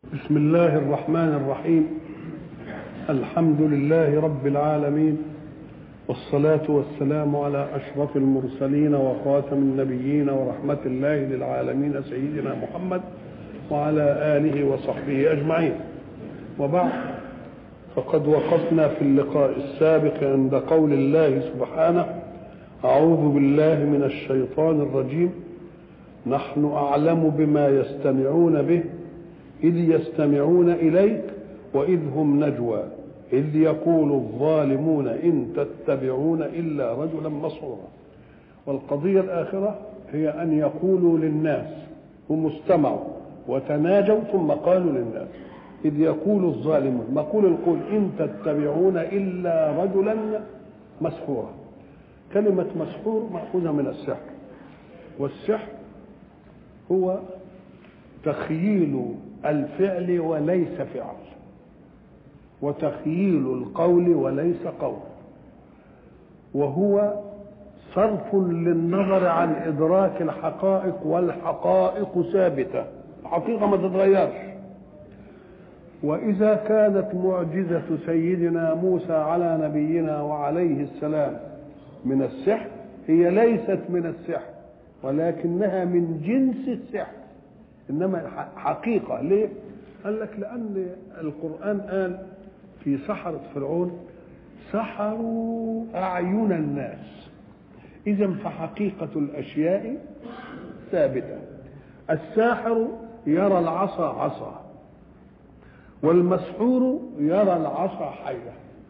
بسم الله الرحمن الرحيم الحمد لله رب العالمين والصلاة والسلام على أشرف المرسلين وخاتم النبيين ورحمة الله للعالمين سيدنا محمد وعلى آله وصحبه أجمعين وبعد فقد وقفنا في اللقاء السابق عند قول الله سبحانه أعوذ بالله من الشيطان الرجيم نحن أعلم بما يستمعون به إذ يستمعون إليك وإذ هم نجوى إذ يقول الظالمون إن تتبعون إلا رجلا مسحورا والقضية الآخرة هي أن يقولوا للناس هم استمعوا وتناجوا ثم قالوا للناس إذ يقول الظالمون مقول القول إن تتبعون إلا رجلا مسحورا كلمة مسحور مأخوذة من السحر والسحر هو تخييل الفعل وليس فعل وتخييل القول وليس قول وهو صرف للنظر عن ادراك الحقائق والحقائق ثابته الحقيقه ما تتغيرش واذا كانت معجزه سيدنا موسى على نبينا وعليه السلام من السحر هي ليست من السحر ولكنها من جنس السحر انما حقيقه ليه قال لك لان القران قال في سحره فرعون سحروا اعين الناس اذا فحقيقه الاشياء ثابته الساحر يرى العصا عصا والمسحور يرى العصا حيه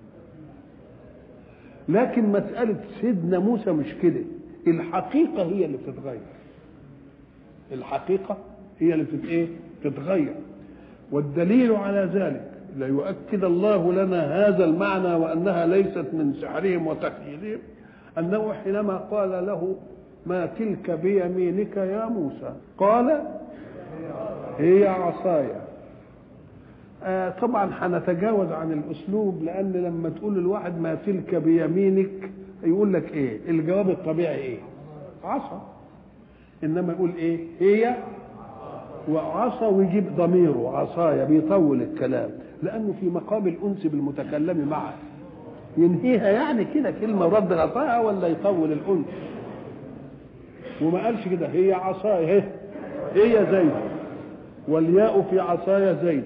لكن مساله سيدنا موسى مش كده الحقيقه هي اللي بتتغير الحقيقه هي اللي بتت ايه تتغير والدليل على ذلك ليؤكد الله لنا هذا المعنى وانها ليست من سحرهم وتخيلهم انه حينما قال له ما تلك بيمينك يا موسى قال هي عصاي آه طبعا هنتجاوز عن الاسلوب لان لما تقول للواحد ما تلك بيمينك يقول لك ايه الجواب الطبيعي ايه عصا انما يقول ايه هي وعصا ويجيب ضميره عصايا بيطول الكلام لانه في مقام الانس بالمتكلم معه ينهيها يعني كده كلمه ورد غطاها ولا يطول الانس وما قالش كده هي عصايا هي هي زيد والياء في عصايا زيد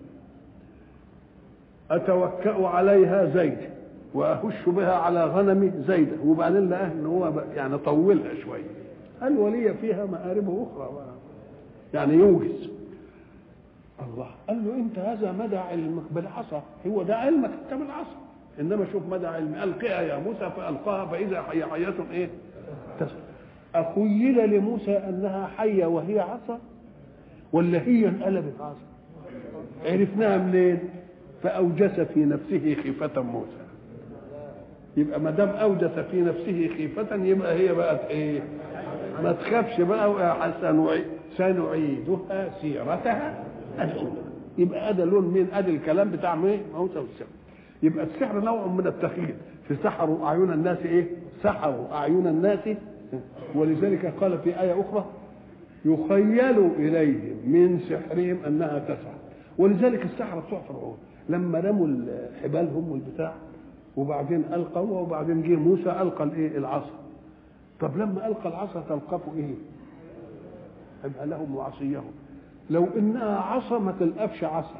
اتوكا عليها زيد واهش بها على غنمي زيد وبعدين لقاه ان هو يعني طولها شويه قال ولي فيها مآرب اخرى يعني يوجز الله قال له انت هذا مدى علمك بالعصا هو ده علمك انت بالعصا انما شوف مدى علم القها يا موسى فالقاها فاذا هي حيه ايه اخيل لموسى انها حيه وهي عصا ولا هي انقلبت عصا عرفناها منين فاوجس في نفسه خيفه موسى يبقى ما دام اوجس في نفسه خيفه يبقى هي بقت ايه ما تخافش بقى سنعيد سنعيدها سيرتها الأولى يبقى هذا لون مين ادي الكلام بتاع مين موسى والسحر يبقى السحر نوع من التخيل في سحروا اعين الناس ايه سحروا اعين الناس ولذلك قال في ايه اخرى يخيل اليهم من سحرهم انها تسعى ولذلك السحره بتوع فرعون لما رموا حبالهم والبتاع وبعدين القوا وبعدين جه موسى القى الايه العصا طب لما القى العصا تلقفوا ايه يبقى لهم وعصيهم لو انها عصا ما تلقفش عصا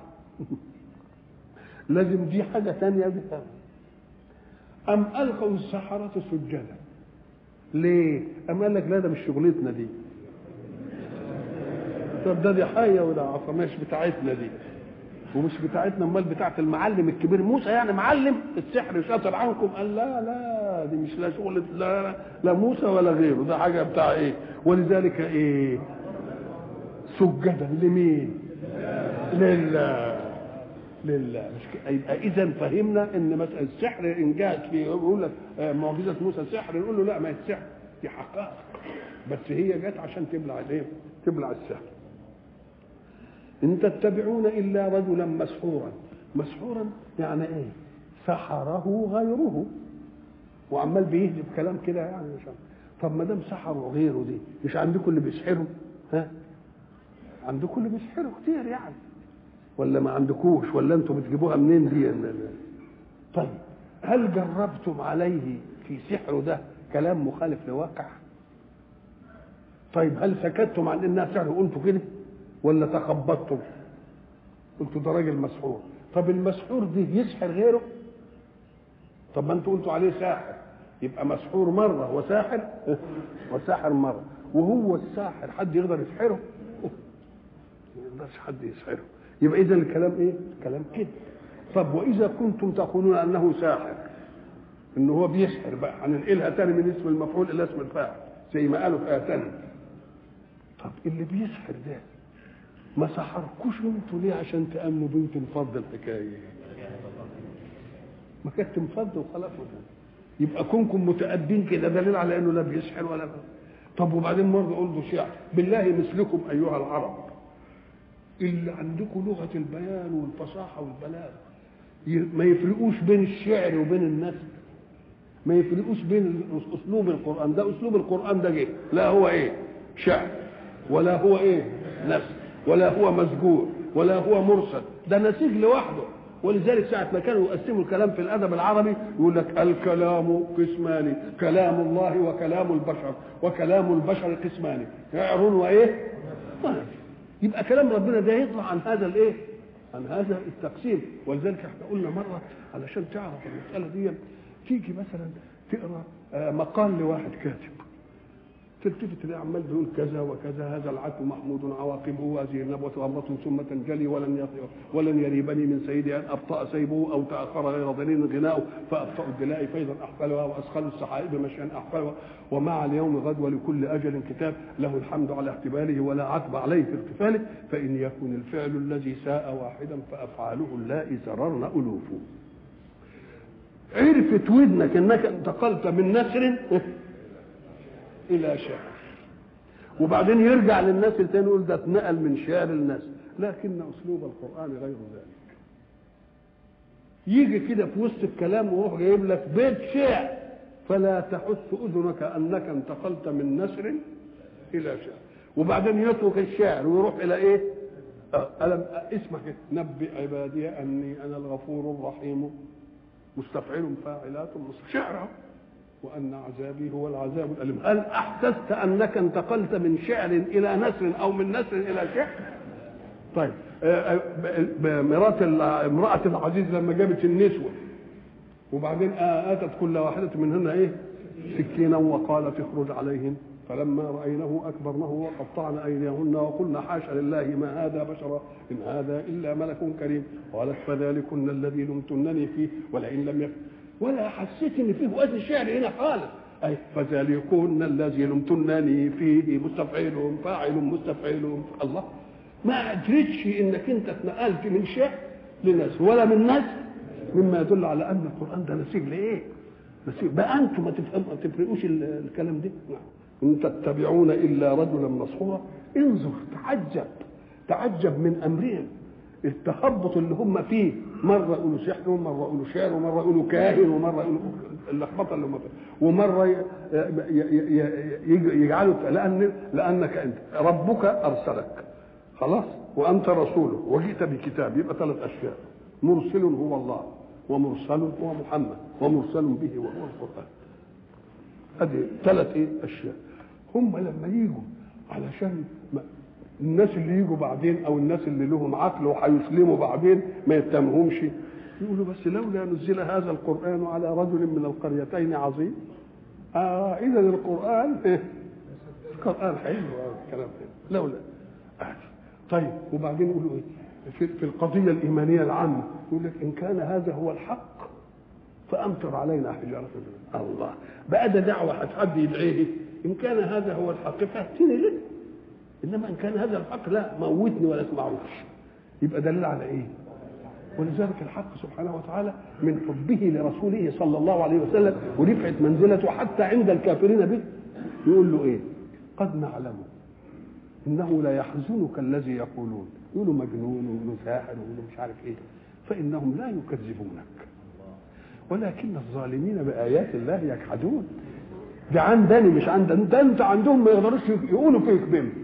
لازم دي حاجه ثانيه بها ام القوا السحره سجدا ليه ام قال لك لا ده مش شغلتنا دي طب ده دي حيه ولا عصا مش بتاعتنا دي ومش بتاعتنا امال بتاعت المعلم الكبير موسى يعني معلم السحر شاطر عنكم قال لا لا دي مش لا شغل لا لا موسى ولا غيره ده حاجه بتاع ايه ولذلك ايه سجدا لمين لله لله مش يبقى اذا فهمنا ان مساله السحر ان جاءت في يقول لك معجزه موسى سحر نقول له لا ما هي السحر دي حقائق بس هي جت عشان تبلع الايه تبلع السحر ان تتبعون الا رجلا مسحورا مسحورا يعني ايه سحره غيره وعمال بيهلب كلام كده يعني مش طب ما دام سحروا غيره دي مش عندكم اللي بيسحروا ها عندكم اللي بيسحروا كتير يعني ولا ما عندكوش ولا انتم بتجيبوها منين دي طيب هل جربتم عليه في سحره ده كلام مخالف لواقع طيب هل سكتتم عن انها سحر وقلتوا كده ولا تخبطتم قلتوا ده راجل مسحور طب المسحور دي يسحر غيره طب ما انتوا قلتوا عليه ساحر يبقى مسحور مره وساحر وساحر مره وهو الساحر حد يقدر يسحره ما يقدرش حد يسحره يبقى اذا الكلام ايه كلام كده طب واذا كنتم تقولون انه ساحر ان هو بيسحر بقى هننقلها تاني من اسم المفعول الى اسم الفاعل زي ما قالوا في ايه تانية طب اللي بيسحر ده ما سحركوش انتوا ليه عشان تامنوا بيه تنفض الحكايه ما كانت تنفض وخلاص يبقى كونكم متأدين كده دليل على انه لا بيسحر ولا بي. طب وبعدين مرة اقول له شعر بالله مثلكم ايها العرب اللي عندكم لغة البيان والفصاحة والبلاغة ما يفرقوش بين الشعر وبين النثر ما يفرقوش بين اسلوب القرآن ده اسلوب القرآن ده جه لا هو ايه شعر ولا هو ايه نثر ولا هو مسجور ولا هو مرسل ده نسيج لوحده ولذلك ساعة ما كانوا يقسموا الكلام في الأدب العربي يقول لك الكلام قسمان كلام الله وكلام البشر وكلام البشر قسمان شعر وإيه؟ طيب. يبقى كلام ربنا ده يطلع عن هذا الإيه؟ عن هذا التقسيم ولذلك احنا قلنا مرة علشان تعرف المسألة دي تيجي مثلا تقرا مقال لواحد كاتب تلتفت تلاقي عمال بيقول كذا وكذا هذا العتب محمود عواقبه هذه النبوة أمرة ثم تنجلي ولن ولن يريبني من سيدي أن أبطأ سيبه أو تأخر غير ضنين غناؤه فأبطأ الدلاء فيضا أحفلها وأسخل السحائب مشيا أحفلها ومع اليوم غد ولكل أجل كتاب له الحمد على احتماله ولا عتب عليه في اغتفاله فإن يكن الفعل الذي ساء واحدا فأفعاله اللائي زررن ألوفه عرفت ودنك انك انتقلت من نسر الى شعر وبعدين يرجع للناس التاني يقول ده اتنقل من شعر لنسر لكن اسلوب القران غير ذلك يجي كده في وسط الكلام ويروح جايب لك بيت شعر فلا تحس اذنك انك انتقلت من نسر الى شعر وبعدين يترك الشعر ويروح الى ايه ألم اسمع كده نبئ عبادي اني انا الغفور الرحيم مستفعل فاعلات شعر وان عذابي هو العذاب الاليم هل احسست انك انتقلت من شعر الى نثر او من نثر الى شعر طيب مرات امراه العزيز لما جابت النسوه وبعدين اتت كل واحده منهن ايه سكينا وقالت اخرج عليهن فلما راينه اكبرنه وقطعن ايديهن وقلنا حاشا لله ما هذا بشرا ان هذا الا ملك كريم قالت فذلكن الذي لمتنني فيه ولئن لم يكن ولا حسيت ان فيه وزن الشعر هنا خالص اي فذلكن الذي لمتنني فيه مستفعل فاعل مستفعل الله ما ادركش انك انت اتنقلت من شعر لناس ولا من ناس مما يدل على ان القران ده نسيج لايه؟ نسيج بقى انتم ما تفرقوش الكلام ده نعم ان تتبعون الا رجلا مسحورا انظر تعجب تعجب من امرهم التخبط اللي هم فيه مره يقولوا سحر ومره يقولوا شعر ومره يقولوا كاهن ومره يقولوا اللخبطه اللي هم فيها ومره يجعلوا لان لانك انت ربك ارسلك خلاص وانت رسوله وجئت بكتاب يبقى ثلاث اشياء مرسل هو الله ومرسل هو محمد ومرسل به وهو القران هذه ثلاث ايه اشياء هم لما يجوا علشان الناس اللي يجوا بعدين او الناس اللي لهم عقل وهيسلموا بعدين ما يتهمهمش يقولوا بس لولا نزل هذا القران على رجل من القريتين عظيم آه اذا القران إيه؟ القران حلو الكلام ده لولا آه. طيب وبعدين يقولوا ايه في, في القضيه الايمانيه العامه يقول لك ان كان هذا هو الحق فامطر علينا حجاره الله بقى ده دعوه حد يدعيه ان كان هذا هو الحق فاتني لك انما ان كان هذا الحق لا موتني ولا تسمعوش يبقى دليل على ايه ولذلك الحق سبحانه وتعالى من حبه لرسوله صلى الله عليه وسلم ورفعت منزلته حتى عند الكافرين به يقول له ايه قد نعلم انه لا يحزنك الذي يقولون يقولوا مجنون ويقولوا ساحر ويقولوا مش عارف ايه فانهم لا يكذبونك ولكن الظالمين بايات الله يجحدون ده عندني مش عندنا ده انت عندهم ما يقدروش يقولوا فيك بهم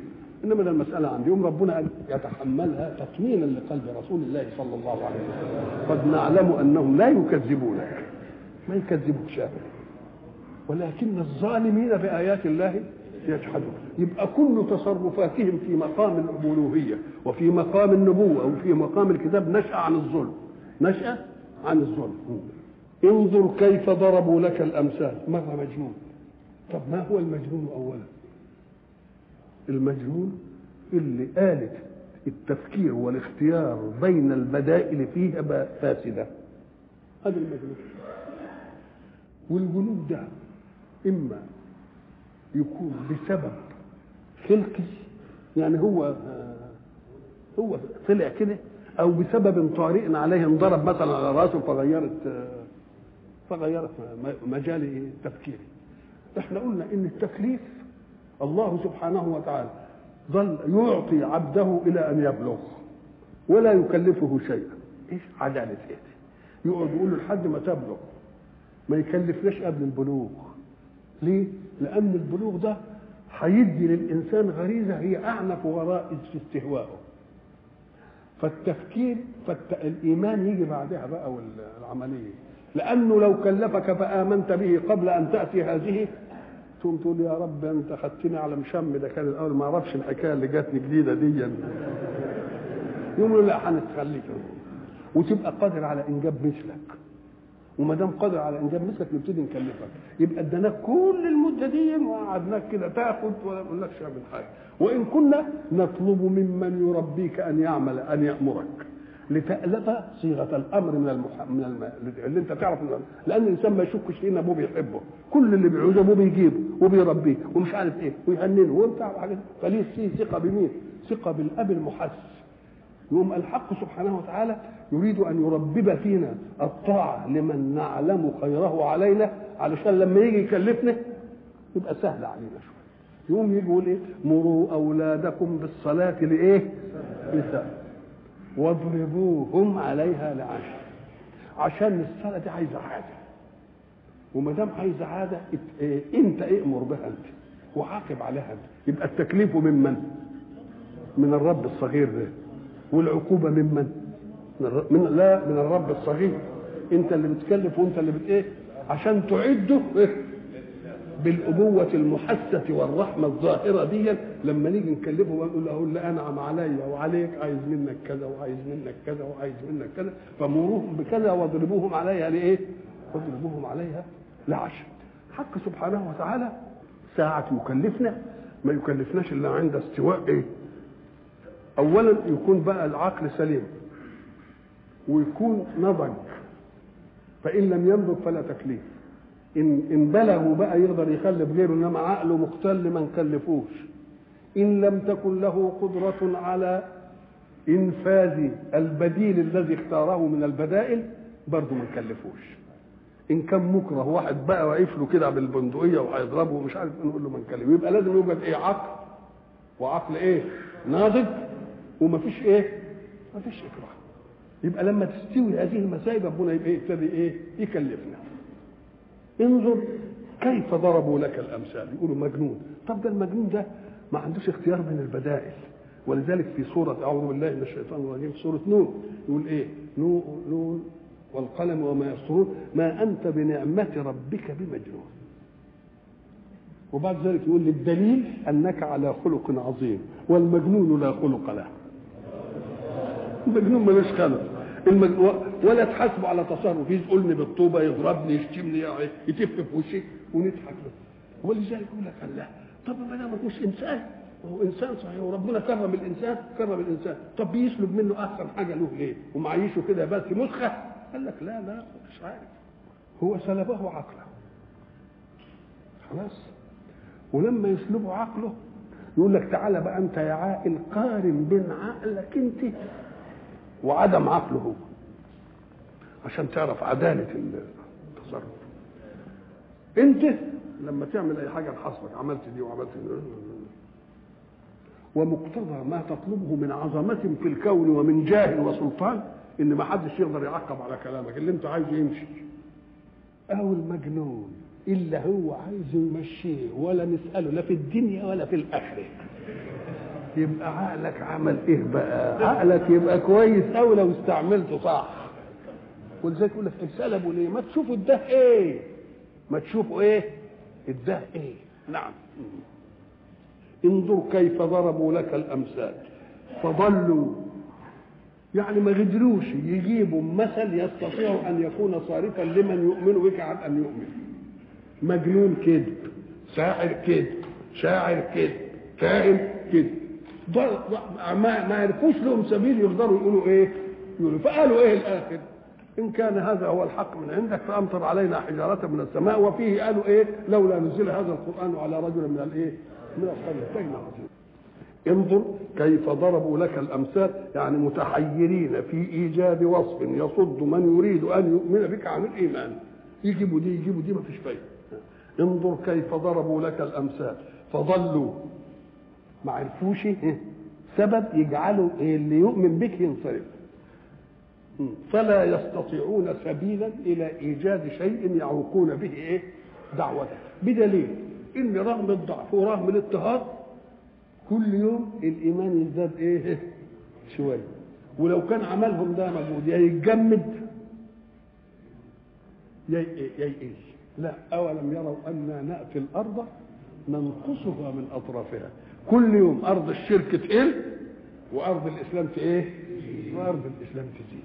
انما ده المساله عندي يوم ربنا قال يتحملها تطمينا لقلب رسول الله صلى الله عليه وسلم قد نعلم انهم لا يكذبونك ما يكذبوكش ابدا ولكن الظالمين بايات الله يجحدون يبقى كل تصرفاتهم في مقام الالوهيه وفي مقام النبوه وفي مقام الكتاب نشا عن الظلم نشا عن الظلم انظر كيف ضربوا لك الامثال مره مجنون طب ما هو المجنون اولا المجنون اللي آلة التفكير والاختيار بين البدائل فيها فاسدة هذا المجنون والجنون ده إما يكون بسبب خلقي يعني هو هو طلع كده أو بسبب طارئ عليه انضرب مثلا على راسه فغيرت فغيرت مجال تفكيري احنا قلنا ان التكليف الله سبحانه وتعالى ظل يعطي عبده الى ان يبلغ ولا يكلفه شيئا ايش عداله ايه يقعد يقول له لحد ما تبلغ ما يكلفناش قبل البلوغ ليه لان البلوغ ده هيدي للانسان غريزه هي اعنف غرائز في استهوائه فالتفكير فالايمان يجي بعدها بقى والعمليه لانه لو كلفك فامنت به قبل ان تاتي هذه تقوم تقول يا رب انت خدتني على مشم ده كان الاول ما اعرفش الحكايه اللي جاتني جديده دي يقول لا هنتخليك وتبقى قادر على انجاب مثلك وما دام قادر على انجاب مثلك نبتدي نكلفك يبقى اديناك كل المده دي وقعدناك كده تاخد ولا نقول لكش اعمل حاجه وان كنا نطلب ممن يربيك ان يعمل ان يامرك لتألف صيغة الأمر من المح... من الم... اللي أنت تعرف من لأن الإنسان ما يشكش فينا أبوه بيحبه كل اللي بيعوزه أبوه بيجيبه وبيربيه ومش عارف إيه ويهننه وبتاع حاجات فليه فيه ثقة بمين؟ ثقة بالأب المحس يقوم الحق سبحانه وتعالى يريد أن يربب فينا الطاعة لمن نعلم خيره علينا علشان لما يجي يكلفنا يبقى سهل علينا شوية يقوم يجي يقول إيه؟ مروا أولادكم بالصلاة لإيه؟ لسهل واضربوهم عليها لعشر عشان الصلاه دي عايزه عاده وما دام عايزه عاده إيه انت امر بها انت وعاقب عليها انت يبقى التكليف ممن من الرب الصغير ده والعقوبه ممن من, الر... من لا من الرب الصغير انت اللي بتكلف وانت اللي بت ايه عشان تعده إيه؟ بالأبوة المحسة والرحمة الظاهرة دي لما نيجي نكلفه ونقول له لا أنعم عليا وعليك عايز منك كذا وعايز منك كذا وعايز منك كذا فمروهم بكذا واضربوهم عليها لإيه؟ واضربوهم عليها لعشر حق سبحانه وتعالى ساعة يكلفنا ما يكلفناش إلا عند استواء إيه؟ أولا يكون بقى العقل سليم ويكون نضج فإن لم ينضج فلا تكليف ان ان بلغوا بقى يقدر يخلف غيره انما عقله مختل ما نكلفوش ان لم تكن له قدره على انفاذ البديل الذي اختاره من البدائل برضه ما نكلفوش ان كان مكره واحد بقى واقف له كده بالبندقيه وهيضربه ومش عارف نقول له ما نكلفه يبقى لازم يوجد ايه عقل وعقل ايه ناضج ومفيش ايه مفيش اكراه يبقى لما تستوي هذه المسائل ربنا يبقى يبتدي ايه يكلفنا انظر كيف ضربوا لك الامثال يقولوا مجنون طب ده المجنون ده ما عندوش اختيار من البدائل ولذلك في سورة أعوذ بالله من الشيطان الرجيم سورة نون يقول إيه؟ نون نون والقلم وما يسطرون ما أنت بنعمة ربك بمجنون. وبعد ذلك يقول للدليل أنك على خلق عظيم والمجنون لا خلق له. المجنون ملوش خلق. المج... ولا تحاسبه على تصرف يزقلني بالطوبه يضربني يشتمني يتف في وشي ونضحك له ولذلك يقول لك الله طب ما دام مش انسان وهو انسان صحيح وربنا كرم الانسان كرم الانسان طب بيسلب منه احسن حاجه له ليه ومعيشه كده بس مسخه قال لك لا لا مش عارف هو سلبه عقله خلاص ولما يسلبه عقله يقول لك تعالى بقى انت يا عاقل قارن بين عقلك انت وعدم عقله هو عشان تعرف عدالة التصرف انت لما تعمل اي حاجة لحصلك عملت دي وعملت دي ومقتضى ما تطلبه من عظمة في الكون ومن جاه وسلطان ان ما حدش يقدر يعقب على كلامك اللي انت عايزه يمشي او المجنون الا هو عايزه يمشيه ولا نساله لا في الدنيا ولا في الاخره يبقى عقلك عمل ايه بقى عقلك يبقى كويس قوي لو استعملته صح ولذلك يقول لك انسلبوا ليه ما تشوفوا الده ايه ما تشوفوا ايه الده ايه نعم انظر كيف ضربوا لك الامثال فضلوا يعني ما قدروش يجيبوا مثل يستطيع ان يكون صارفا لمن يؤمن بك عن ان يؤمن مجنون كذب ساحر كذب شاعر كذب كاهن كذب ما ما عرفوش لهم سبيل يقدروا يقولوا ايه يقولوا فقالوا ايه الاخر ان كان هذا هو الحق من عندك فامطر علينا حجاره من السماء وفيه قالوا ايه لولا نزل هذا القران على رجل من الايه من القريتين عظيم انظر كيف ضربوا لك الامثال يعني متحيرين في ايجاد وصف يصد من يريد ان يؤمن بك عن الايمان يجيبوا دي يجيبوا دي ما فيش فايده انظر كيف ضربوا لك الامثال فضلوا ما عرفوش سبب يجعلوا اللي يؤمن بك ينصرف فلا يستطيعون سبيلا الى ايجاد شيء يعوقون به ايه دعوتك بدليل ان رغم الضعف ورغم الاضطهاد كل يوم الايمان يزداد ايه شويه ولو كان عملهم ده مجهود يا يتجمد يا ييئس لا اولم يروا انا ناتي الارض ننقصها من اطرافها كل يوم ارض الشرك تقل وارض الاسلام ايه وارض الاسلام تزيد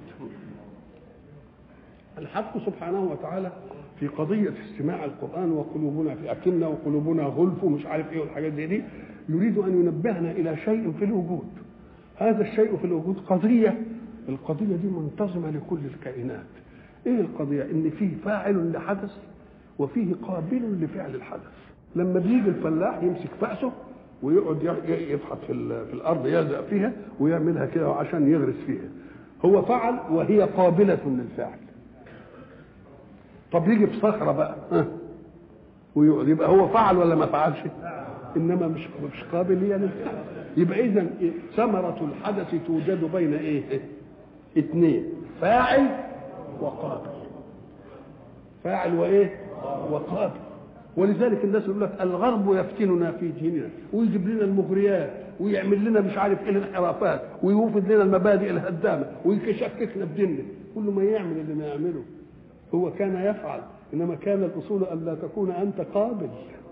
الحق سبحانه وتعالى في قضية استماع القرآن وقلوبنا في أكنة وقلوبنا غلف ومش عارف إيه والحاجات دي, دي يريد أن ينبهنا إلى شيء في الوجود هذا الشيء في الوجود قضية القضية دي منتظمة لكل الكائنات إيه القضية إن فيه فاعل لحدث وفيه قابل لفعل الحدث لما بيجي الفلاح يمسك فأسه ويقعد يفحط في, في الارض يلزق فيها ويعملها كده عشان يغرس فيها هو فعل وهي قابله للفعل طب يجي بصخره بقى ها ويقعد يبقى هو فعل ولا ما فعلش انما مش مش قابل هي للفعل يبقى اذا ثمره الحدث توجد بين ايه اثنين فاعل وقابل فاعل وايه وقابل ولذلك الناس يقول لك الغرب يفتننا في ديننا ويجيب لنا المغريات ويعمل لنا مش عارف ايه الانحرافات ويوفد لنا المبادئ الهدامه ويشككنا في ديننا كل ما يعمل اللي ما يعمله هو كان يفعل انما كان الاصول ان لا تكون انت قابل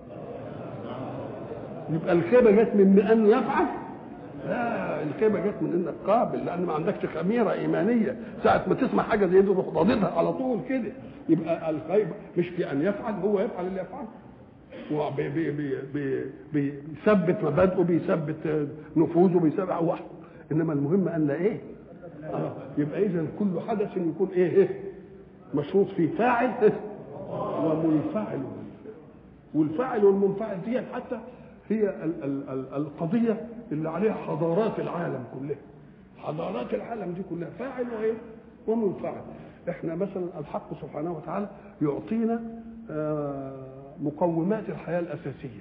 يبقى الخيبه جت من انه يفعل لا الخيبه جت من انك قابل لان ما عندكش خميره ايمانيه ساعه ما تسمع حاجه زي دي تروح ضادتها على طول كده يبقى الخيبه مش في ان يفعل هو يفعل اللي يفعله بيثبت مبادئه بيثبت نفوذه بيثبت هو انما المهم ان ايه آه. يبقى اذا كل حدث يكون ايه ايه مشروط فيه فاعل ومنفعل والفاعل والمنفعل دي حتى هي ال ال ال القضيه اللي عليها حضارات العالم كلها حضارات العالم دي كلها فاعل وايه ومنفعل احنا مثلا الحق سبحانه وتعالى يعطينا مقومات الحياه الاساسيه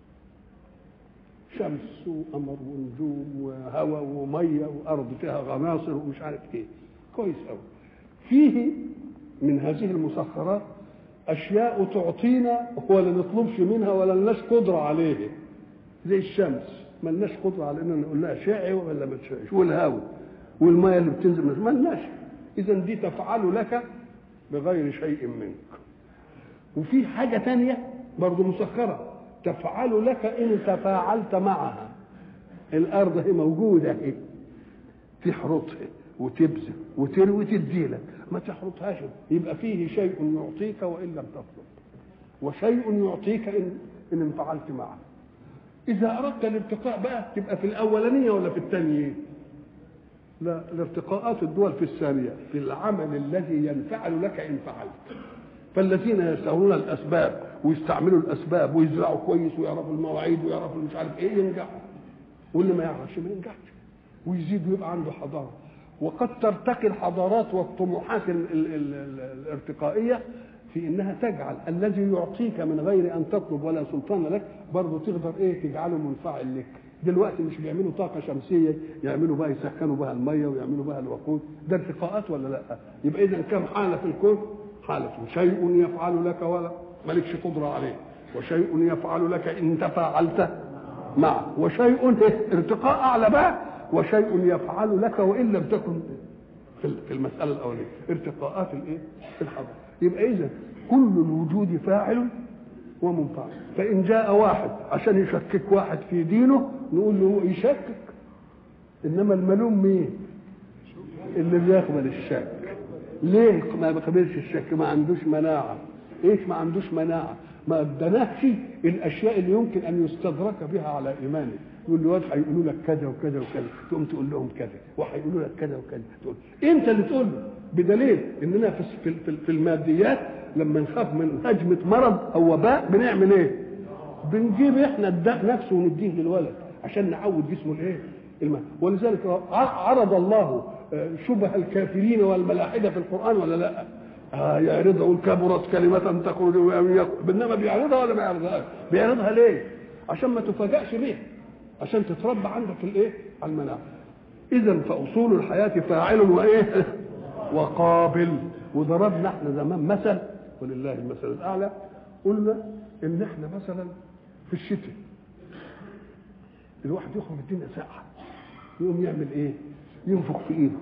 شمس وقمر ونجوم وهواء وميه وارض فيها غناصر ومش عارف ايه كويس قوي فيه من هذه المسخرات اشياء تعطينا ولا نطلبش منها ولا لناش قدره عليها زي الشمس ما لناش قدره على ان نقول لها شعي ولا ما تشعش والهواء والميه اللي بتنزل ما لناش اذا دي تفعل لك بغير شيء منك وفي حاجه تانية برضه مسخره تفعل لك ان تفاعلت معها الارض هي موجوده اهي تحرطها وتبذل وتروي تديلك ما تحرطهاش يبقى فيه شيء يعطيك وان لم تطلب وشيء يعطيك ان ان انفعلت معه اذا اردت الارتقاء بقى تبقى في الاولانيه ولا في الثانيه لا الارتقاءات الدول في الثانيه في العمل الذي ينفعل لك ان فعلت فالذين يستهلون الاسباب ويستعملوا الاسباب ويزرعوا كويس ويعرفوا المواعيد ويعرفوا مش عارف ايه ينجحوا واللي ما يعرفش ما ينجحش ويزيد ويبقى عنده حضاره وقد ترتقي الحضارات والطموحات ال ال ال ال الارتقائيه في انها تجعل الذي يعطيك من غير ان تطلب ولا سلطان لك برضه تقدر ايه تجعله منفعل لك دلوقتي مش بيعملوا طاقه شمسيه يعملوا بها يسخنوا بها الميه ويعملوا بها الوقود ده ارتقاءات ولا لا يبقى اذا كم حاله في الكون حاله شيء يفعل لك ولا مالكش قدره عليه وشيء يفعل لك ان تفاعلت مع وشيء ارتقاء اعلى بقى وشيء يفعل لك وان لم تكن في المساله الاوليه ارتقاءات الايه الحضر يبقى اذا كل الوجود فاعل ومنفعل فان جاء واحد عشان يشكك واحد في دينه نقول له يشكك انما الملوم مين اللي بيقبل الشك ليه ما بيقبلش الشك ما عندوش مناعه ايش ما عندوش مناعه ما ادناهش الاشياء اللي يمكن ان يستدرك بها على ايمانه يقول له واد هيقولوا لك كذا وكذا وكذا تقوم تقول لهم كذا وهيقولوا لك كذا وكذا تقول انت اللي تقول له بدليل اننا في في, في الماديات لما نخاف من هجمه مرض او وباء بنعمل ايه؟ بنجيب احنا الداء نفسه ونديه للولد عشان نعود جسمه الايه؟ الماء ولذلك عرض الله شبه الكافرين والملاحده في القران ولا لا؟ آه يعرضها يقول كبرت كلمة تخرج انما بيعرضها ولا ما بيعرضها؟ بيعرضها ليه؟ عشان ما تفاجأش بيها عشان تتربى عندك في الايه؟ على المناعة. إذا فأصول الحياة فاعل وإيه؟ وقابل وضربنا احنا زمان مثل ولله المثل الأعلى قلنا إن احنا مثلا في الشتاء الواحد يخرج الدنيا ساقعة يقوم يعمل إيه؟ ينفخ في إيده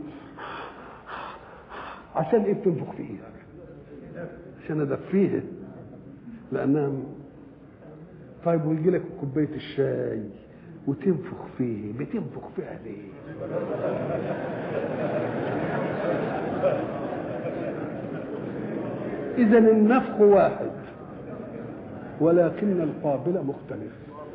عشان إيه بتنفخ في إيدك؟ عشان ادفيها لانها طيب ويجي لك كوبايه الشاي وتنفخ فيه بتنفخ فيها ليه اذا النفخ واحد ولكن القابل مختلف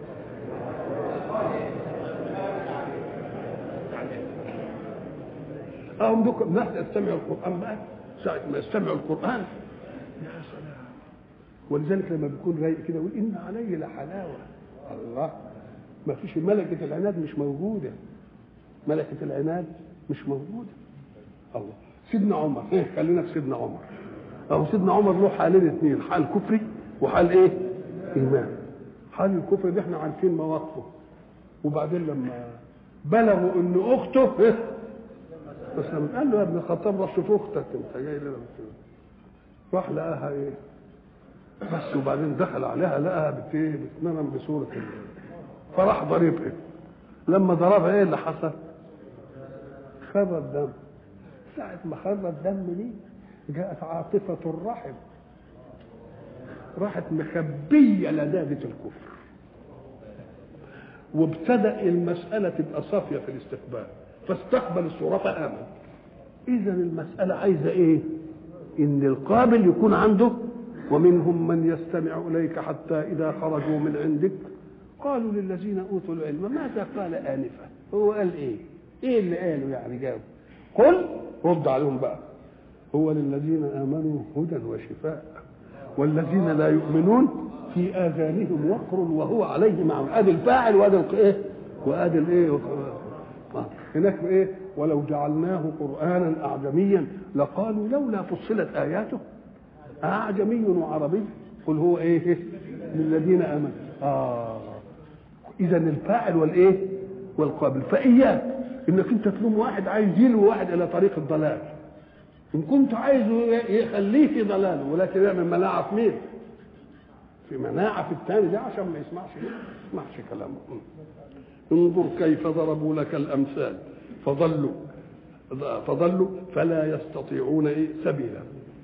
أهم بكم نحن استمعوا القرآن بقى ساعة ما يستمعوا القرآن يا سلام ولذلك لما بيكون رايق كده يقول ان علي لحلاوه الله ما فيش ملكه العناد مش موجوده ملكه العناد مش موجوده الله سيدنا عمر ايه خلينا في سيدنا عمر اهو سيدنا عمر له حالين اثنين حال كفري وحال ايه ايمان حال الكفر ده احنا عارفين مواقفه وبعدين لما بلغوا ان اخته إيه؟ بس لما قال له يا ابن الخطاب روح شوف اختك انت جاي لنا راح لقاها ايه بس وبعدين دخل عليها لقاها بت ايه بتنام بصوره فراح ضربها لما ضربها ايه اللي حصل؟ خر الدم ساعة ما خر الدم دي جاءت عاطفة الرحم راحت مخبية لدادة الكفر وابتدأ المسألة تبقى صافية في الاستقبال فاستقبل الصورة فآمن إذا المسألة عايزة إيه؟ ان القابل يكون عنده ومنهم من يستمع اليك حتى اذا خرجوا من عندك قالوا للذين اوتوا العلم ماذا قال انفا هو قال ايه ايه اللي قالوا يعني جاوب قل رد عليهم بقى هو للذين امنوا هدى وشفاء والذين لا يؤمنون في اذانهم وقر وهو عليهم عم ادي الفاعل وادي الايه وادي الايه هناك ايه ولو جعلناه قرانا اعجميا لقالوا لولا فصلت اياته اعجمي وعربي قل هو ايه للذين امنوا اه اذا الفاعل والايه والقابل فاياك انك انت تلوم واحد عايز يلوي واحد الى طريق الضلال ان كنت عايزه يخليه في ضلاله ولكن يعمل مناعه في مين في مناعه في الثاني ده عشان ما يسمعش ما يسمعش كلامه انظر كيف ضربوا لك الامثال فضلوا فضلوا فلا يستطيعون ايه سبيلا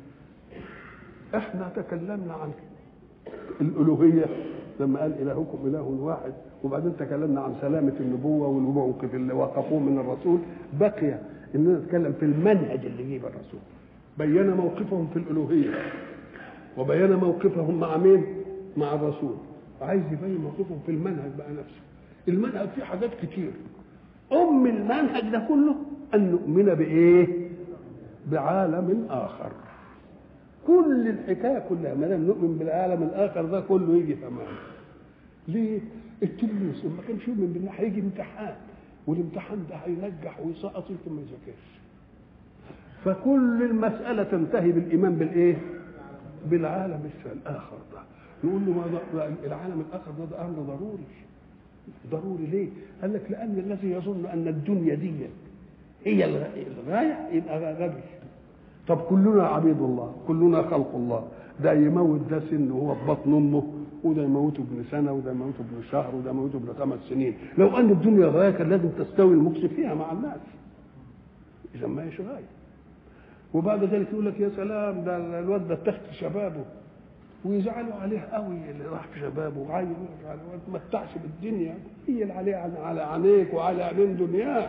احنا تكلمنا عن الالوهيه لما قال الهكم اله واحد وبعدين تكلمنا عن سلامه النبوه والموقف اللي وقفوه من الرسول بقي اننا نتكلم في المنهج اللي جيب الرسول بين موقفهم في الالوهيه وبين موقفهم مع مين؟ مع الرسول عايز يبين موقفهم في المنهج بقى نفسه المنهج فيه حاجات كتير ام المنهج ده كله ان نؤمن بايه بعالم اخر كل الحكايه كلها ما دام نؤمن بالعالم الاخر ده كله يجي تمام ليه التلميذ ما كانش يؤمن بالله هيجي امتحان والامتحان ده هينجح ويسقط يمكن ما يذاكرش فكل المسألة تنتهي بالإيمان بالإيه؟ بالعالم الآخر ده نقول له ما العالم الآخر ده, ده أمر ضروري ضروري ليه؟ قال لك لأن الذي يظن أن الدنيا دي هي الغاية يبقى غبي طب كلنا عبيد الله كلنا خلق الله ده يموت ده سن وهو في بطن امه وده يموته ابن سنه وده يموته ابن شهر وده يموته ابن خمس سنين لو ان الدنيا غايه كان لازم تستوي المكس فيها مع الناس اذا ما هيش غايه وبعد ذلك يقول لك يا سلام ده الواد ده اتخذ شبابه ويزعلوا عليه قوي اللي راح في شبابه وعايز ما تمتعش بالدنيا هي اللي عليه على عينيك وعلى عينين دنياه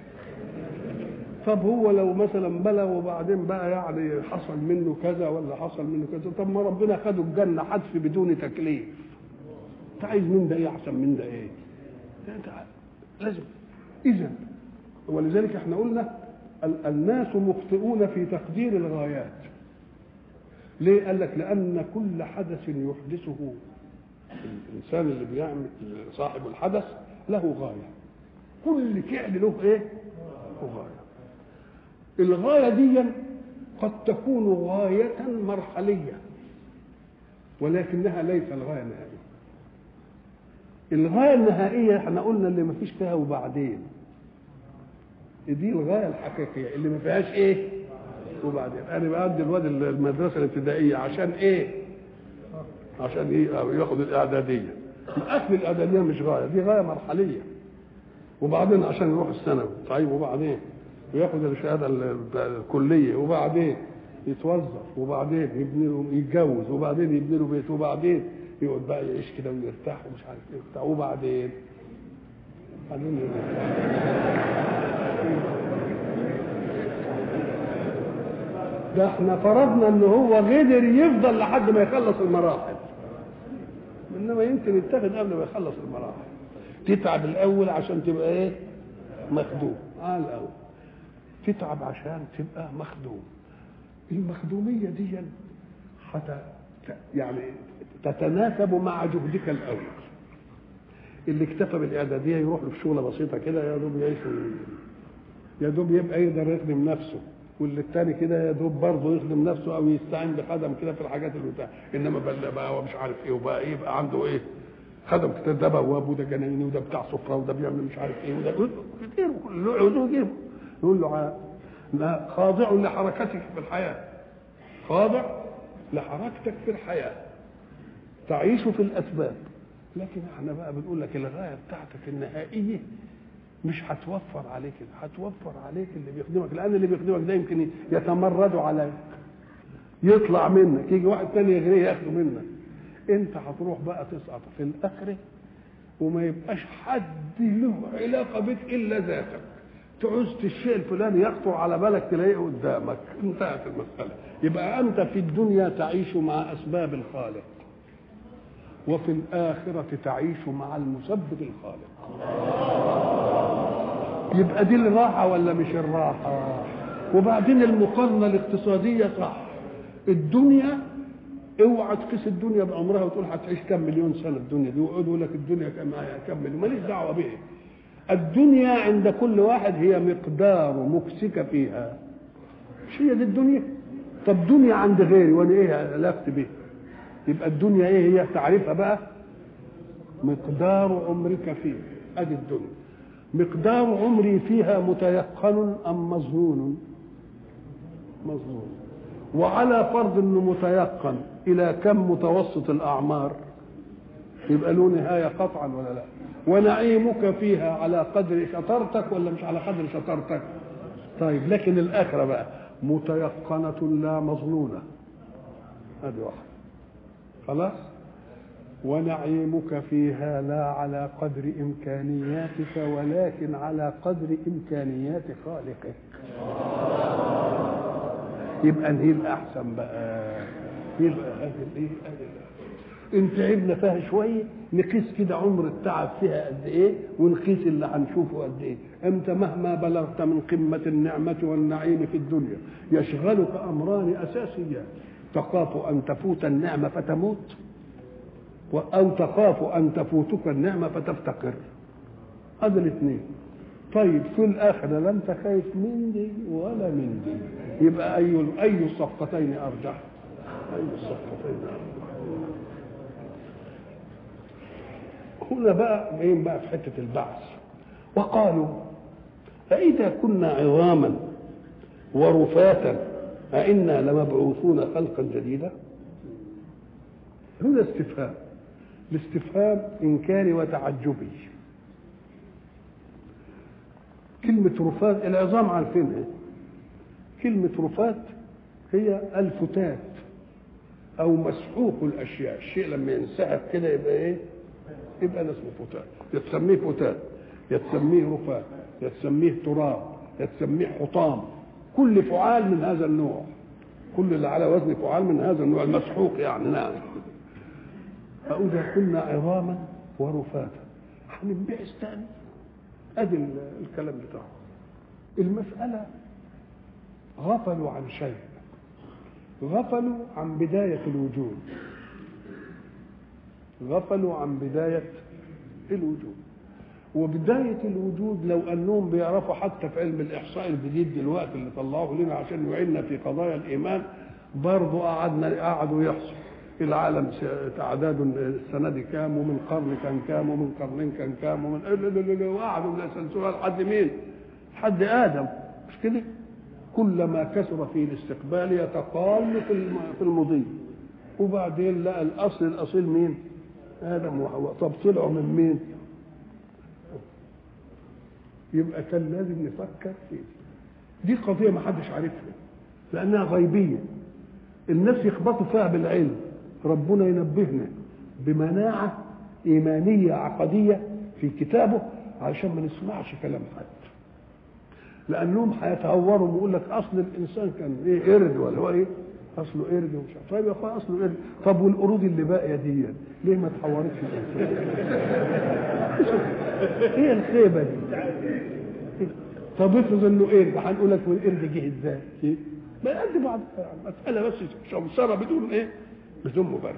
طب هو لو مثلا بلغ وبعدين بقى يعني حصل منه كذا ولا حصل منه كذا طب ما ربنا خده الجنه حذف بدون تكليف انت عايز من ده ايه احسن من ده ايه انت لازم اذا ولذلك احنا قلنا الناس مخطئون في تقدير الغايات ليه قال لك لان كل حدث يحدثه الانسان اللي بيعمل صاحب الحدث له غايه كل فعل له ايه له غايه الغايه دي قد تكون غايه مرحليه ولكنها ليس الغايه النهائيه الغايه النهائيه احنا قلنا اللي ما فيش فيها وبعدين دي الغايه الحقيقيه اللي ما فيهاش ايه وبعدين انا بأدي الواد المدرسه الابتدائيه عشان ايه عشان ايه ياخد الاعداديه الاكل الاعداديه مش غايه دي غايه مرحليه وبعدين عشان يروح الثانوي طيب وبعدين وياخد الشهاده الكليه وبعدين يتوظف وبعدين يبني له يتجوز وبعدين يبني له بيت وبعدين يقعد بقى يعيش كده ويرتاح ومش عارف ايه وبتاع وبعدين بعدين ده احنا فرضنا ان هو قدر يفضل لحد ما يخلص المراحل انما يمكن يتخذ قبل ما يخلص المراحل تتعب الاول عشان تبقى ايه مخدوم اه الاول تتعب عشان تبقى مخدوم المخدوميه دي حتى يعني تتناسب مع جهدك الاول اللي اكتفى بالاعداديه يروح له في شغله بسيطه كده يا دوب يعيش يا دوب يبقى يقدر يخدم نفسه واللي التاني كده يا دوب برضه يخدم نفسه او يستعين بخدم كده في الحاجات اللي بتاع انما بقى, بقى هو مش عارف ايه وبقى ايه يبقى عنده ايه خدم كده ده بواب وده جنايني وده بتاع سفره وده بيعمل مش عارف ايه وده كتير له يجيبه يقول له خاضع لحركتك في الحياه خاضع لحركتك في الحياه تعيش في الاسباب لكن احنا بقى بنقول لك الغايه بتاعتك النهائيه مش هتوفر عليك هتوفر عليك اللي بيخدمك لان اللي بيخدمك ده يمكن يتمرد عليك يطلع منك يجي واحد تاني يغريه ياخده منك انت هتروح بقى تسقط في الاخره وما يبقاش حد له علاقه بك الا ذاتك تعوز الشيء الفلاني يخطر على بالك تلاقيه قدامك انتهت المساله يبقى انت في الدنيا تعيش مع اسباب الخالق وفي الآخرة تعيش مع المسبب الخالق يبقى دي الراحة ولا مش الراحة وبعدين المقارنة الاقتصادية صح الدنيا اوعى تقيس الدنيا بعمرها وتقول هتعيش كم مليون سنة الدنيا دي ويقعدوا لك الدنيا كم كم مليون ماليش دعوة به الدنيا عند كل واحد هي مقدار مكسك فيها مش هي دي الدنيا طب دنيا عند غيري وانا ايه لفت به يبقى الدنيا ايه هي تعريفها بقى مقدار عمرك فيه ادي الدنيا مقدار عمري فيها متيقن ام مظنون مظنون وعلى فرض انه متيقن الى كم متوسط الاعمار يبقى له نهايه قطعا ولا لا ونعيمك فيها على قدر شطارتك ولا مش على قدر شطارتك طيب لكن الاخره بقى متيقنه لا مظنونه هذه واحده خلاص ونعيمك فيها لا على قدر امكانياتك ولكن على قدر امكانيات خالقك يبقى هي الاحسن بقى يبقى هذه الايه ان تعبنا فيها شويه نقيس كده عمر التعب فيها قد ايه ونقيس اللي هنشوفه قد ايه انت مهما بلغت من قمه النعمه والنعيم في الدنيا يشغلك امران اساسيان تخاف أن تفوت النعمة فتموت أو تخاف أن تفوتك النعمة فتفتقر هذا الاثنين طيب في الآخرة لا أنت خايف من دي ولا من دي يبقى أي أي الصفقتين أرجح أي الصفقتين أرجح هنا بقى جايين بقى في حتة البعث وقالوا أإذا كنا عظاما ورفاتا أئنا لمبعوثون خلقا جديدا هنا استفهام الاستفهام انكاري وتعجبي كلمة رفات العظام عارفينها كلمة رفات هي الفتات أو مسحوق الأشياء الشيء لما ينسحب كده يبقى إيه؟ يبقى ده اسمه فتات يتسميه فتات يتسميه رفات يتسميه تراب يتسميه حطام كل فعال من هذا النوع كل اللي على وزن فعال من هذا النوع المسحوق يعني نعم فإذا كنا عظاما ورفاتا هننبعث تاني ادي الكلام بتاعه المسألة غفلوا عن شيء غفلوا عن بداية الوجود غفلوا عن بداية الوجود وبداية الوجود لو أنهم بيعرفوا حتى في علم الإحصاء الجديد دلوقتي اللي طلعوه لنا عشان يعيننا في قضايا الإيمان برضه قعدنا قعدوا يحصوا العالم تعداد السنه دي كام ومن قرن كان كام ومن قرنين كان كام ومن وقعدوا يسلسلوها لحد مين؟ لحد ادم مش كده؟ كلما كثر في الاستقبال يتقال في في المضي وبعدين لقى الاصل الاصيل مين؟ ادم وحواء طب طلعوا من مين؟ يبقى كان لازم نفكر فيه دي قضيه ما حدش عارفها لانها غيبيه الناس يخبطوا فيها بالعلم ربنا ينبهنا بمناعة إيمانية عقدية في كتابه علشان ما نسمعش كلام حد لأنهم هيتهوروا ويقول لك أصل الإنسان كان إيه قرد ولا هو إيه؟ أصله قرد ومش عارف طيب يا أخويا أصله قرد طب والقرود اللي باقية دي ليه ما اتحورتش الإنسان؟ إيه الخيبة دي؟ طب افرض إنه قرد هنقول لك والقرد جه إزاي؟ إيه؟ ما قد بعض مسألة بس شمسرة بدون إيه؟ بدون مبرر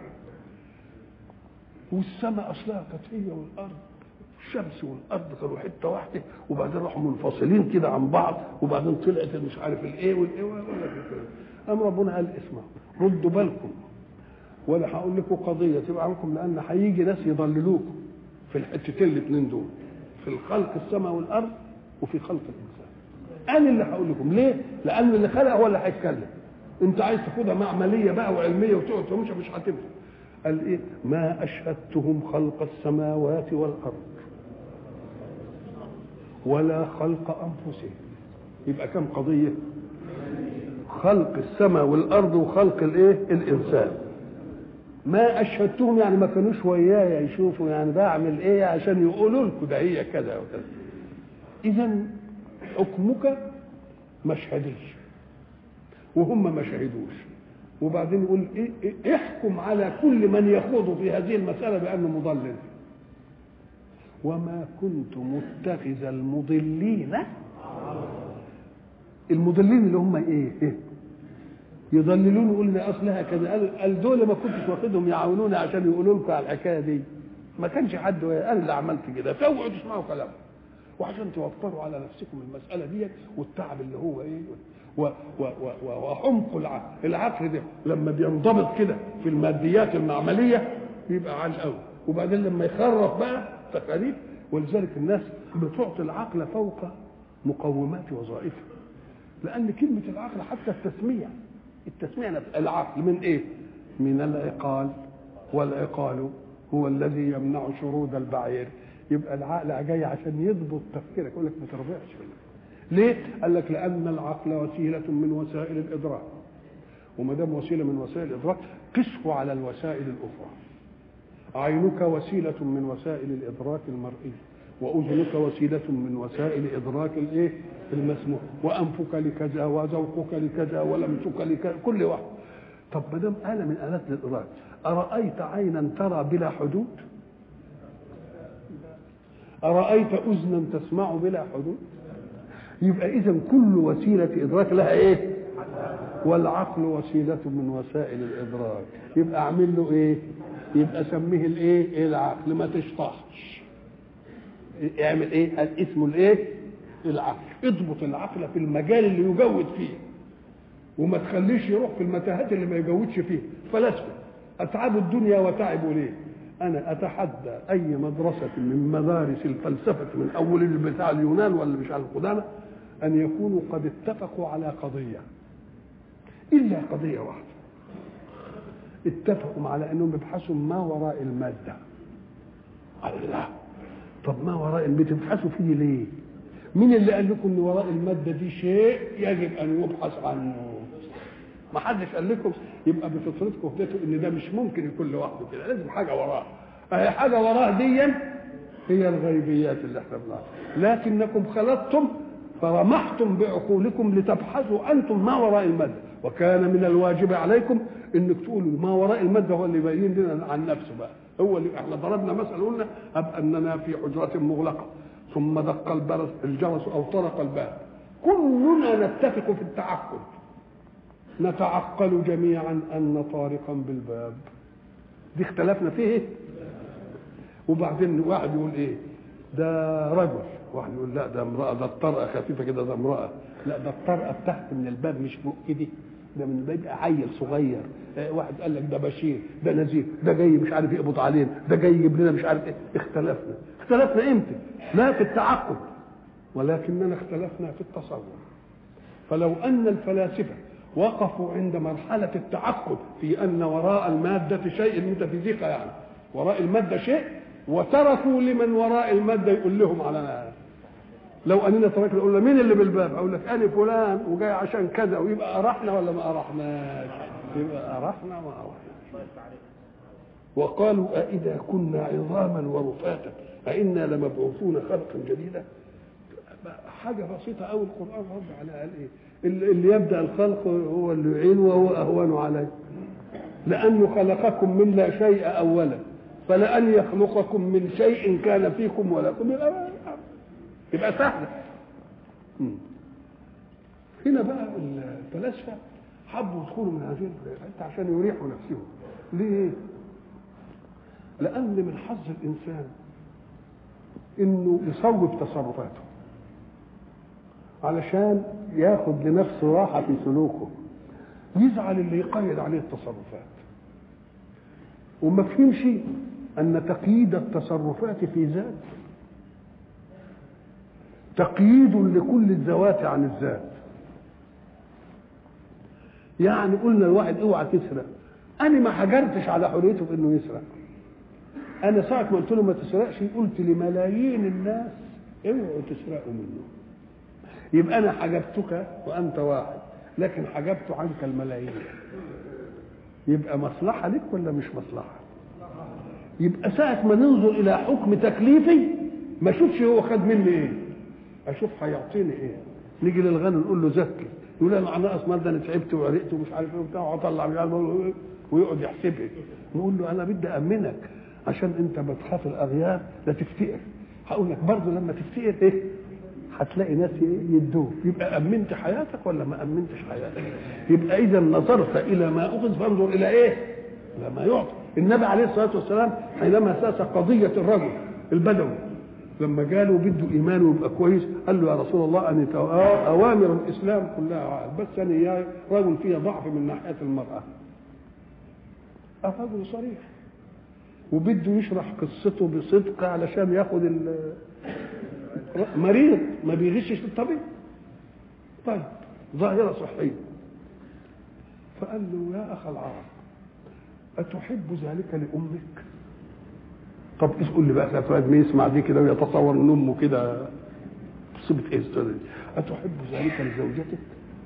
والسماء اصلها كانت هي والارض الشمس والارض كانوا حته واحده وبعدين راحوا منفصلين كده عن بعض وبعدين طلعت مش عارف الايه والايه ولا قام ربنا قال اسمعوا ردوا بالكم ولا هقول لكم قضيه تبقى عنكم لان هيجي ناس يضللوكم في الحتتين الاثنين دول في الخلق السماء والارض وفي خلق الانسان انا اللي هقول لكم ليه؟ لان اللي خلق هو اللي هيتكلم انت عايز تاخدها معمليه بقى وعلميه وتقعد تمشي مش هتنفع قال ايه ما اشهدتهم خلق السماوات والارض ولا خلق انفسهم يبقى كم قضيه خلق السماء والارض وخلق الايه الانسان ما اشهدتهم يعني ما كانوش ويايا يشوفوا يعني بعمل ايه عشان يقولوا لكم ده هي كذا وكذا اذا حكمك ما شهدش وهم ما شهدوش وبعدين يقول إيه إيه احكم على كل من يخوض في هذه المسألة بأنه مضلل وما كنت متخذ المضلين المضلين اللي هم ايه, إيه؟ يضللون يقول لي اصلها كذا قال, قال دول ما كنتش واخدهم يعاونوني عشان يقولوا لكم على الحكايه دي ما كانش حد انا اللي عملت كده فاوعوا تسمعوا كلامه وعشان توفروا على نفسكم المساله ديت والتعب اللي هو ايه و و و وعمق العقل العقل ده لما بينضبط كده في الماديات المعمليه بيبقى عال قوي وبعدين لما يخرف بقى تقاليد ولذلك الناس بتعطي العقل فوق مقومات وظائفه لان كلمه العقل حتى التسميه التسميه نفس العقل من ايه من العقال والعقال هو الذي يمنع شرود البعير يبقى العقل جاي عشان يضبط تفكيرك يقول لك ما تربعش منك ليه؟ قال لك لأن العقل وسيلة من وسائل الإدراك وما دام وسيلة من وسائل الإدراك قسه على الوسائل الأخرى عينك وسيلة من وسائل الإدراك المرئي وأذنك وسيلة من وسائل إدراك الإيه؟ المسموع وأنفك لكذا وذوقك لكذا ولمسك لكذا كل واحد طب ما دام آلة من آلات الإدراك أرأيت عينا ترى بلا حدود؟ أرأيت أذنا تسمع بلا حدود؟ يبقى اذا كل وسيله ادراك لها ايه والعقل وسيله من وسائل الادراك يبقى اعمل له ايه يبقى سميه الايه العقل ما تشطحش اعمل ايه اسمه الايه العقل اضبط العقل في المجال اللي يجود فيه وما تخليش يروح في المتاهات اللي ما يجودش فيه فلاسفه اتعبوا الدنيا وتعبوا ليه انا اتحدى اي مدرسه من مدارس الفلسفه من اول بتاع اليونان ولا مش على القدامى ان يكونوا قد اتفقوا على قضيه الا قضيه واحده اتفقوا على انهم يبحثوا ما وراء الماده الله طب ما وراء بتبحثوا فيه ليه مين اللي قال لكم ان وراء الماده دي شيء يجب ان يبحث عنه ما حدش قال لكم يبقى بفطرتكم هديتوا ان ده مش ممكن يكون لوحده كده لازم حاجه وراه اهي حاجه وراه دي هي الغيبيات اللي احنا بنعرفها لكنكم خلطتم فرمحتم بعقولكم لتبحثوا انتم ما وراء الماده وكان من الواجب عليكم انك تقولوا ما وراء الماده هو اللي يبين لنا عن نفسه بقى هو اللي احنا ضربنا مثلا قلنا أب اننا في حجره مغلقه ثم دق البرس الجرس او طرق الباب كلنا نتفق في التعقل نتعقل جميعا ان طارقا بالباب دي اختلفنا فيه إيه؟ وبعدين واحد يقول ايه ده رجل واحد يقول لا ده امراه ده الطرقه خفيفه كده ده امراه لا ده الطرقه بتاعت من الباب مش فوق كده ده من بيبقى عيل صغير آه، واحد قال لك ده بشير ده نذير ده جاي مش عارف يقبض علينا ده جاي يجيب لنا مش عارف ايه اختلفنا اختلفنا امتى لا في التعقل ولكننا اختلفنا في التصور فلو ان الفلاسفه وقفوا عند مرحله التعقل في ان وراء الماده شيء الميتافيزيقا يعني وراء الماده شيء وتركوا لمن وراء الماده يقول لهم على لو اننا تركنا قلنا مين اللي بالباب اقول لك انا فلان وجاي عشان كذا ويبقى ارحنا ولا ما ارحناش يبقى ارحنا ما ارحناش وقالوا أإذا كنا عظاما ورفاتا أئنا لمبعوثون خلقا جديدا حاجة بسيطة أوي القرآن رد عليها قال إيه اللي اللي يبدأ الخلق هو اللي يعين وهو أهون عليه لأنه خلقكم من لا شيء أولا فلأن يخلقكم من شيء كان فيكم ولكم يبقى يبقى سهلة مم. هنا بقى الفلاسفة حبوا يدخلوا من هذه الحتة عشان يريحوا نفسهم ليه؟ لأن من حظ الإنسان إنه يصوب تصرفاته علشان ياخد لنفسه راحة في سلوكه يزعل اللي يقيد عليه التصرفات وما فهمش أن تقييد التصرفات في ذات تقييد لكل الذوات عن الذات يعني قلنا الواحد اوعى تسرق انا ما حجرتش على حريته في انه يسرق انا ساعه ما قلت له ما تسرقش قلت لملايين الناس اوعوا تسرقوا منه يبقى انا حجبتك وانت واحد لكن حجبت عنك الملايين يبقى مصلحه لك ولا مش مصلحه يبقى ساعه ما ننظر الى حكم تكليفي ما اشوفش هو خد مني ايه اشوف هيعطيني ايه نيجي للغني نقول له زكي يقول انا انا اصلا ده انا تعبت وعرقت ومش عارف ايه وبتاع واطلع مش عارف إيه ويقعد يحسبها نقول له انا بدي امنك عشان انت بتخاف الاغيار لا تفتقر هقول لك برضه لما تفتقر ايه هتلاقي ناس إيه؟ يدوك يبقى امنت حياتك ولا ما امنتش حياتك يبقى اذا نظرت الى ما اخذ فانظر الى ايه الى ما يعطى النبي عليه الصلاه والسلام حينما ساس قضيه الرجل البدوي لما قالوا بده ايمانه يبقى كويس قال له يا رسول الله ان اوامر الاسلام كلها عاد بس انا يا رجل فيها ضعف من ناحيه المراه الرجل صريح وبده يشرح قصته بصدق علشان ياخد ال مريض ما بيغشش الطبيب طيب ظاهره صحيه فقال له يا اخ العرب اتحب ذلك لامك طب قول لي بقى فؤاد ما يسمع دي كده ويتصور ان امه كده صبت ايه السؤال دي اتحب ذلك لزوجتك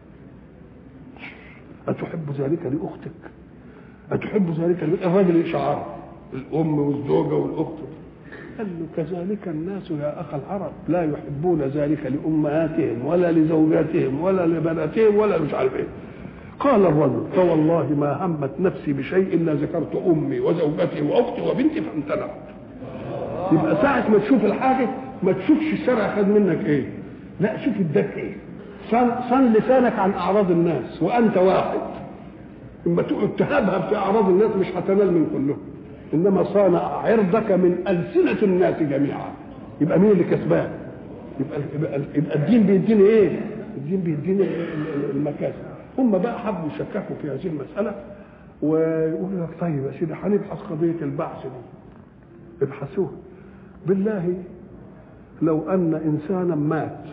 اتحب ذلك لاختك اتحب ذلك ل- الراجل شعار الام والزوجه والاخت قال له كذلك الناس يا اخ العرب لا يحبون ذلك لامهاتهم ولا لزوجاتهم ولا لبناتهم ولا مش عارف ايه قال الرجل فوالله ما همت نفسي بشيء الا ذكرت امي وزوجتي واختي وبنتي فامتنعت يبقى ساعة ما تشوف الحاجة ما تشوفش الشرع خد منك ايه لا شوف اداك ايه صن, صن لسانك عن اعراض الناس وانت واحد اما تقعد تهبهب في اعراض الناس مش هتنال من كلهم انما صان عرضك من السنة الناس جميعا يبقى مين اللي كسبان يبقى, يبقى, يبقى الدين بيديني ايه الدين بيديني المكاسب هم بقى حبوا يشككوا في هذه المسألة ويقولوا لك طيب يا سيدي هنبحث قضية البعث دي ابحثوها بالله لو ان انسانا مات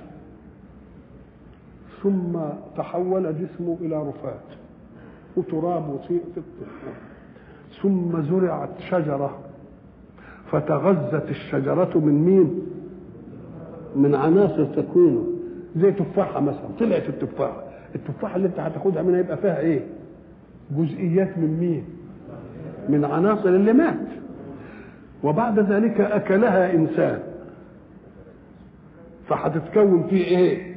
ثم تحول جسمه الى رفات وتراب وطيء في الطين ثم زرعت شجره فتغذت الشجرة من مين؟ من عناصر تكوينه زي تفاحة مثلا طلعت التفاحة التفاحة اللي انت هتاخدها منها يبقى فيها ايه؟ جزئيات من مين؟ من عناصر اللي مات وبعد ذلك أكلها إنسان فهتتكون فيه ايه؟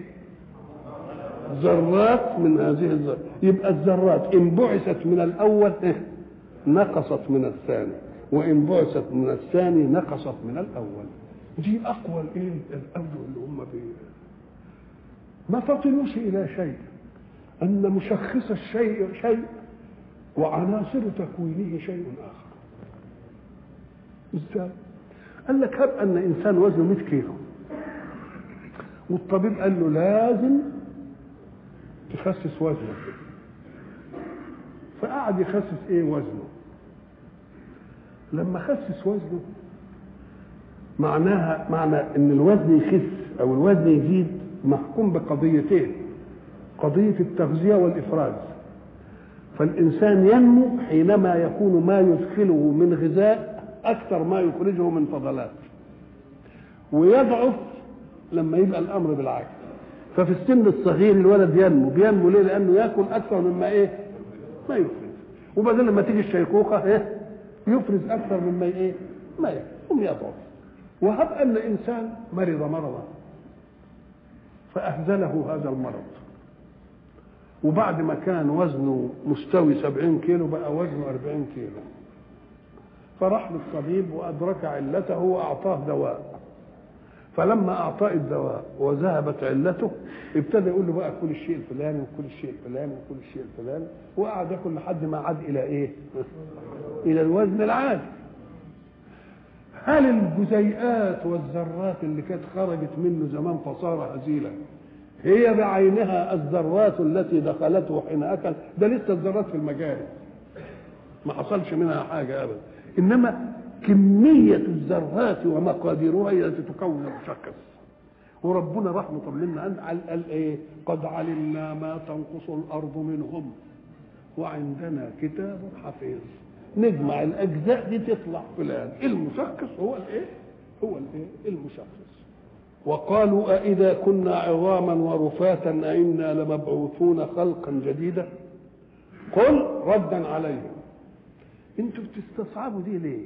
ذرات من هذه الذرات يبقى الذرات ان بعثت من الاول إيه؟ نقصت من الثاني وان بعثت من الثاني نقصت من الاول دي اقوى الايه الاوجه اللي هم بي ما فطنوش الى شيء ان مشخص الشيء شيء وعناصر تكوينه شيء اخر ازاي قال لك هب ان انسان وزنه 100 كيلو والطبيب قال له لازم تخسس وزنه فقعد يخسس ايه وزنه لما خسس وزنه معناها معنى ان الوزن يخس او الوزن يزيد محكوم بقضيتين قضية التغذية والإفراز فالإنسان ينمو حينما يكون ما يدخله من غذاء أكثر ما يخرجه من فضلات ويضعف لما يبقى الأمر بالعكس ففي السن الصغير الولد ينمو بينمو ليه لأنه يأكل أكثر مما إيه ما يفرز وبعدين لما تيجي الشيخوخة إيه يفرز أكثر مما إيه ما يأكل ثم يضعف وهب أن إنسان مرض مرضا فأهزله هذا المرض وبعد ما كان وزنه مستوي سبعين كيلو بقى وزنه أربعين كيلو فراح للطبيب وأدرك علته وأعطاه دواء فلما أعطاه الدواء وذهبت علته ابتدى يقول له بقى كل الشيء الفلاني وكل الشيء الفلاني وكل الشيء الفلاني وقعد ياكل لحد ما عاد إلى إيه؟ إلى الوزن العادي هل الجزيئات والذرات اللي كانت خرجت منه زمان فصار هزيلا هي بعينها الذرات التي دخلته حين اكل ده لسه الذرات في المجاري ما حصلش منها حاجه ابدا انما كميه الذرات ومقاديرها هي التي تكون المشخص وربنا راح مطمنا ان قال ايه قد علمنا ما تنقص الارض منهم وعندنا كتاب حفيظ نجمع الاجزاء دي تطلع فلان المشخص هو الايه هو الايه المشخص وقالوا أإذا كنا عظاما ورفاتا أئنا لمبعوثون خلقا جديدا قل ردا عليهم انتوا بتستصعبوا دي ليه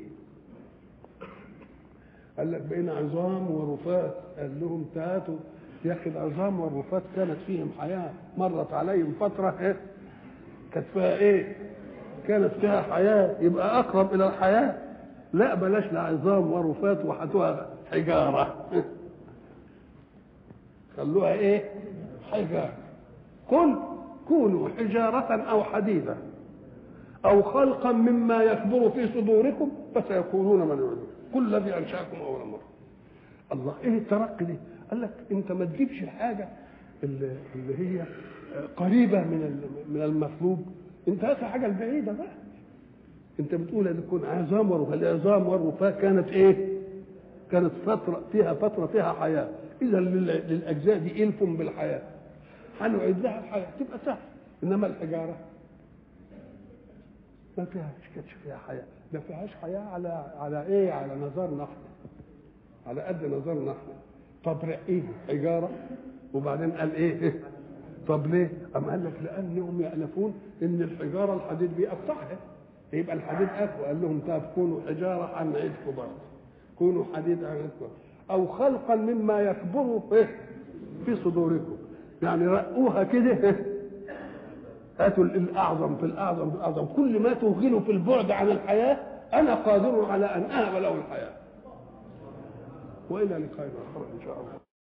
قال لك بقينا عظام ورفات قال لهم تاتوا يا اخي العظام والرفات كانت فيهم حياه مرت عليهم فتره ايه كانت فيها ايه كانت فيها حياه يبقى اقرب الى الحياه لا بلاش لا عظام ورفات وحتوها حجاره خلوها ايه حجاره قل كونوا حجارة أو حديدا أو خلقا مما يكبر في صدوركم فسيكونون من يعدون كل الذي أنشأكم أول مرة الله إيه الترقي دي قال لك أنت ما تجيبش الحاجة اللي, اللي هي قريبة من من المطلوب أنت هات الحاجة البعيدة بقى أنت بتقول أن تكون عظام ورفاه العظام والرفاه كانت إيه؟ كانت فترة فيها فترة فيها حياة إذا للأجزاء دي إلف بالحياة هنعيد لها الحياة تبقى سهل إنما الحجارة ما فيهاش كانتش فيها حياة ما فيهاش حياة على على إيه على نظرنا إحنا على قد نظرنا إحنا طب رقيه حجارة وبعدين قال إيه طب ليه؟ أم قال لك لأنهم يألفون إن الحجارة الحديد بيقطعها يبقى الحديد أقوى قال لهم طب كونوا حجارة هنعيدكم برضه كونوا حديد هنعيدكم او خلقا مما يكبر في صدوركم يعني رقوها كده هاتوا الاعظم في الاعظم في الاعظم كل ما توغله في البعد عن الحياه انا قادر على ان اهب له الحياه والى لقاء اخر ان شاء الله